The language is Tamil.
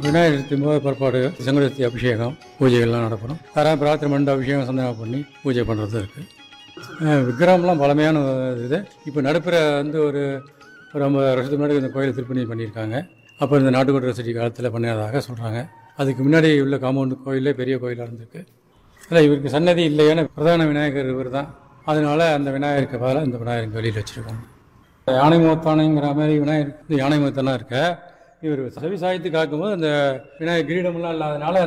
விநாயகர் சதுர்த்தி முதல் பிற்பாடு சங்கடத்தி அபிஷேகம் பூஜைகள்லாம் நடப்படும் யாராவது பிரார்த்தனை பண்ணிட்டு அபிஷேகம் சந்தனம் பண்ணி பூஜை பண்ணுறது இருக்குது விக்கிரகம்லாம் பழமையான இது இப்போ நடுப்புற வந்து ஒரு ஒரு ஐம்பது வருஷத்துக்கு முன்னாடி இந்த கோயிலை திருப்பணி பண்ணியிருக்காங்க அப்போ இந்த நாட்டுக்கோட்டை ரசிட்டி காலத்தில் பண்ணதாக சொல்கிறாங்க அதுக்கு முன்னாடி உள்ள காம்பவுண்டு கோயிலே பெரிய கோயிலாக இருந்திருக்கு அதில் இவருக்கு சன்னதி இல்லை ஏன்னா பிரதான விநாயகர் இவர் தான் அதனால அந்த விநாயகருக்கு பதிலாக இந்த விநாயகருக்கு வெளியில் வச்சுருக்காங்க யானை முகத்தானைங்கிற மாதிரி விநாயகர் இந்த யானை முகத்தானா இருக்க இவர் செவி சாய்த்து காக்கும்போது அந்த விநாயகர் கிரீடமெல்லாம் இல்லாதனால